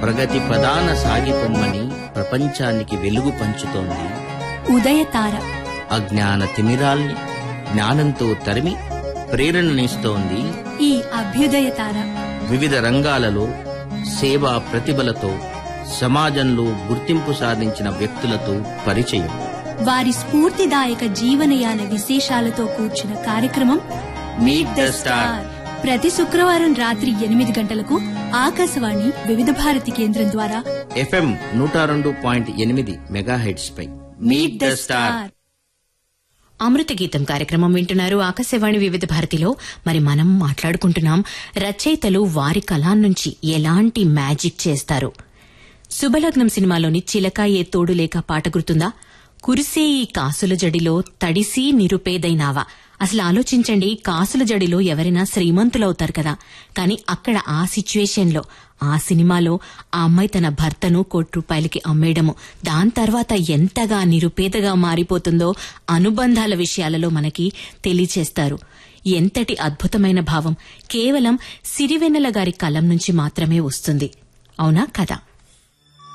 ప్రగతి ప్రధాన సాగిపొమ్మని ప్రపంచానికి వెలుగు పంచుతోంది ఉదయతార అజ్ఞాన తిమిరాల్ని జ్ఞానంతో తరిమి ప్రేరణనిస్తోంది ఈ అభ్యుదయ తార వివిధ రంగాలలో సేవా ప్రతిభలతో సమాజంలో గుర్తింపు సాధించిన వ్యక్తులతో పరిచయం వారి స్ఫూర్తిదాయక జీవనయాన విశేషాలతో కూర్చున్న కార్యక్రమం మీట్ ద స్టార్ ప్రతి శుక్రవారం రాత్రి ఎనిమిది గంటలకు ఆకాశవాణి వివిధ భారతి కేంద్రం ద్వారా ఎఫ్ఎం నూట రెండు పాయింట్ ఎనిమిది మెగాహెడ్స్ పై meet the star Amrutha Geetham కార్యక్రమం వింటున్నారు ఆకాశవాణి వివిధ భారతిలో మరి మనం మాట్లాడుకుంటున్నాం రచయితలు వారి కళా నుంచి ఎలాంటి మ్యాజిక్ చేస్తారు శుభలగ్నం సినిమాలోని చిలక ఏ తోడు లేక పాట గుర్తుందా కురిసే ఈ కాసుల జడిలో తడిసి నిరుపేదైనావా అసలు ఆలోచించండి కాసుల జడిలో ఎవరైనా శ్రీమంతులవుతారు కదా కానీ అక్కడ ఆ సిచ్యువేషన్ లో ఆ సినిమాలో ఆ అమ్మాయి తన భర్తను కోటి రూపాయలకి అమ్మేయడము దాని తర్వాత ఎంతగా నిరుపేదగా మారిపోతుందో అనుబంధాల విషయాలలో మనకి తెలియచేస్తారు ఎంతటి అద్భుతమైన భావం కేవలం సిరివెన్నెల గారి కలం నుంచి మాత్రమే వస్తుంది అవునా కదా